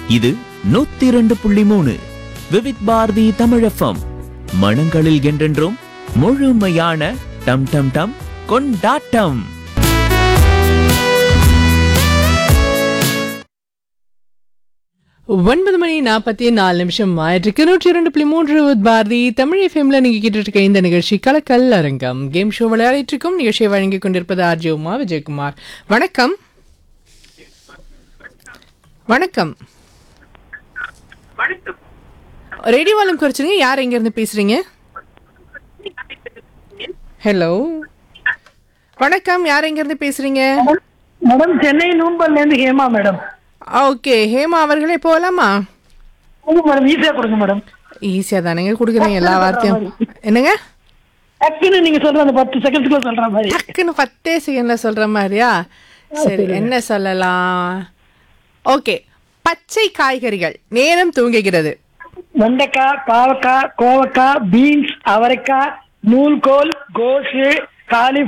இது நூத்தி இரண்டு புள்ளி மூணு விவித் பாரதி தமிழஃபம் மனங்களில் என்றென்றும் முழுமையான டம் டம் டம் கொண்டாட்டம் ஒன்பது மணி நாற்பத்தி நாலு நிமிஷம் ஆயிட்டிருக்கு நூற்றி இரண்டு புள்ளி மூன்று with பாரதி தமிழ் எஃப்எம்ல நீங்க கேட்டுட்டு இருக்க இந்த நிகழ்ச்சி கலக்கல் அரங்கம் கேம் ஷோ விளையாடிட்டு இருக்கும் நிகழ்ச்சியை வழங்கி கொண்டிருப்பது ஆர்ஜி உமா விஜயகுமார் வணக்கம் வணக்கம் ரேடியோ வால்யூம் குறைச்சிருங்க யார் எங்க இருந்து பேசுறீங்க ஹலோ வணக்கம் யார் எங்க இருந்து பேசுறீங்க மேடம் சென்னை நூம்பல்ல இருந்து ஹேமா மேடம் ஓகே ஹேமா அவர்களே போகலாமா கொடுங்க மேடம் ஈஸியா கொடுங்க மேடம் ஈஸியா தானேங்க கொடுக்குறீங்க எல்லா வார்த்தையும் என்னங்க டக்குன்னு நீங்க சொல்ற அந்த பத்து செகண்ட்ஸ்க்குள்ள சொல்ற மாதிரி டக்குன்னு பத்தே செகண்ட்ல சொல்ற மாதிரியா சரி என்ன சொல்லலாம் ஓகே பச்சை காய்கறிகள் நேரம் தூங்குகிறது வெண்டைக்காய் பாவக்காய் கோவக்காய் பீன்ஸ் அவரைக்காய் நூல்கோல் கோஸு காலி